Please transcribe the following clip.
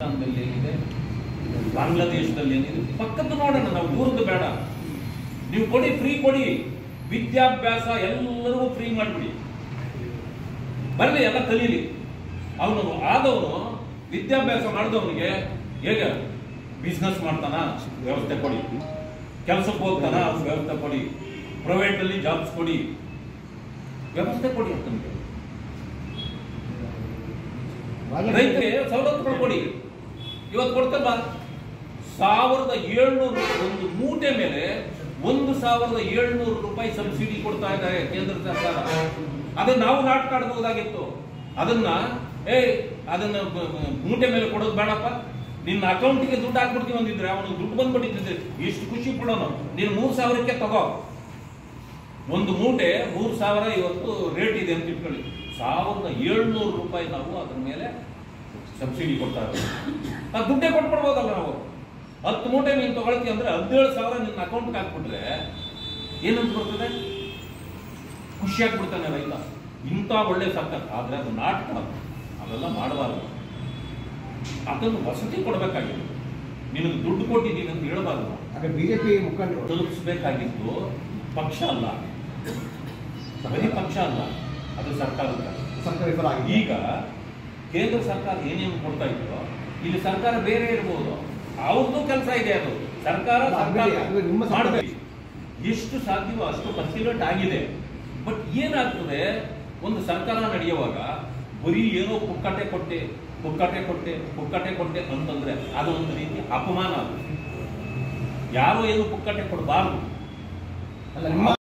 ಪಾಕಿಸ್ತಾನದಲ್ಲಿ ಏನಿದೆ ಬಾಂಗ್ಲಾದೇಶದಲ್ಲಿ ಏನಿದೆ ಪಕ್ಕದ್ದು ನೋಡೋಣ ನಾವು ದೂರದ್ದು ಬೇಡ ನೀವು ಕೊಡಿ ಫ್ರೀ ಕೊಡಿ ವಿದ್ಯಾಭ್ಯಾಸ ಎಲ್ಲರಿಗೂ ಫ್ರೀ ಮಾಡಿಬಿಡಿ ಬರಲಿ ಎಲ್ಲ ಕಲೀಲಿ ಅವನು ಆದವನು ವಿದ್ಯಾಭ್ಯಾಸ ಮಾಡಿದವನಿಗೆ ಹೇಗೆ ಬಿಸ್ನೆಸ್ ಮಾಡ್ತಾನ ವ್ಯವಸ್ಥೆ ಕೊಡಿ ಕೆಲಸಕ್ಕೆ ಹೋಗ್ತಾನ ಅವ್ನ್ ವ್ಯವಸ್ಥೆ ಕೊಡಿ ಪ್ರೈವೇಟ್ ಅಲ್ಲಿ ಜಾಬ್ಸ್ ಕೊಡಿ ವ್ಯವಸ್ಥೆ ಕೊಡಿ ಅಂತಂದ್ರೆ ರೈತರಿಗೆ ಸವಲತ್ತುಗಳು ಕೊಡಿ ಇವತ್ತು ಕೊಡ್ತಲ್ಲ ಸಾವಿರದ ಏಳ್ನೂರು ಒಂದು ಮೂಟೆ ಮೇಲೆ ಒಂದು ಸಾವಿರದ ಏಳ್ನೂರು ರೂಪಾಯಿ ಸಬ್ಸಿಡಿ ಕೊಡ್ತಾ ಇದ್ದಾರೆ ಕೇಂದ್ರ ಸರ್ಕಾರ ಅದನ್ನ ನಾವು ನಾಟಕ ಆಡ್ಬೋದಾಗಿತ್ತು ಅದನ್ನ ಏ ಅದನ್ನ ಬ- ಬ- ಮೂಟೆ ಮೇಲೆ ಕೊಡೋದು ಬೇಡಪ್ಪ ನಿನ್ನ ಅಕೌಂಟಿಗೆ ದುಡ್ಡು ಹಾಕ್ಬಿಡ್ತೀವಿ ಅಂದಿದ್ರೆ ಅವನು ದುಡ್ಡು ಬಂದ್ಬಿಟ್ಟಿದ್ರೆ ಎಷ್ಟು ಖುಷಿ ಪಡೋನು ನೀನು ಮೂರು ಸಾವಿರಕ್ಕೆ ತಗೋ ಒಂದು ಮೂಟೆ ಮೂರು ಸಾವಿರ ಇವತ್ತು ರೇಟ್ ಇದೆ ಅಂತ ಇಟ್ಕೊಳ್ಳಿ ಸಾವಿರದ ಏಳ್ನೂರು ರೂಪಾಯಿ ನಾವು ಅದ್ರ ಮೇಲೆ ಸಬ್ಸಿಡಿ ಕೊಡ್ತಾ ಇರೋದು ನಾವು ದುಡ್ಡೇ ಕೊಟ್ಬಿಡ್ಬೋದಲ್ಲ ನಾವು ಹತ್ತು ಮೂಟೆ ನೀನು ತಗೊಳ್ತಿ ಅಂದ್ರೆ ಹದಿನೇಳು ಸಾವಿರ ನಿನ್ನ ಅಕೌಂಟ್ಗೆ ಹಾಕ್ಬಿಟ್ರೆ ಏನಂತ ಬರ್ತದೆ ಖುಷಿಯಾಗ್ಬಿಡ್ತಾನೆ ರೈತ ಇಂಥ ಒಳ್ಳೆ ಸರ್ಕಾರ ಆದ್ರೆ ಅದು ನಾಟಕ ಅದು. ಅವೆಲ್ಲ ಮಾಡಬಾರ್ದು ಅದನ್ನು ವಸತಿ ಕೊಡಬೇಕಾಗಿತ್ತು ನಿನಗೆ ದುಡ್ಡು ಕೊಟ್ಟಿದ್ದೀನಿ ಅಂತ ಹೇಳಬಾರ್ದು ಆಗ ಬಿಜೆಪಿ ಮುಖಂಡರು ತಲುಪಿಸಬೇಕಾಗಿದ್ದು ಪಕ್ಷ ಅಲ್ಲ ಬರೀ ಪಕ್ಷ ಅಲ್ಲ ಅದು ಸರ್ಕಾರದ ಕೆಲಸ. ಸರ್ಕಾರ ವಿಫಲ ಆಗಿದೆ ಈಗ ಕೇಂದ್ರ ಸರ್ಕಾರ ಏನೇನು ಕೊಡ್ತಾ ಇದ್ರು ಇಲ್ಲಿ ಸರ್ಕಾರ ಬೇರೆ ಇರ್ಬೋದು ಅವ್ರದ್ದು ಕೆಲಸ ಇದೆ ಅದು ಸರ್ಕಾರ ಅದು ಸರ್ಕಾರ ಬೇರೆ, ಅದು ನಿಮ್ಮ ಸರ್ಕಾರ. ಮಾಡಬೇಕು ಎಷ್ಟು ಸಾಧ್ಯವೋ ಅಷ್ಟು ಪರಿಶೀಲನೆ ಆಗಿದೆ ಬಟ್ ಏನಾಗ್ತದೆ ಒಂದು ಸರ್ಕಾರ ನಡೆಯುವಾಗ ಬರೀ ಏನೋ ಪುಕ್ಕಟೆ ಕೊಟ್ಟೆ ಪುಕ್ಕಟೆ ಕೊಟ್ಟೆ ಪುಕ್ಕಟೆ ಕೊಟ್ಟೆ ಅಂತಂದ್ರೆ ಅದು ಒಂದು ರೀತಿ ಅಪಮಾನ ಅದು ಯಾರೋ ಏನು ಪುಕ್ಕಟೆ ಕೊಡಬಾರ್ದು ಅಲ್ಲ ನಿಮ್ಮ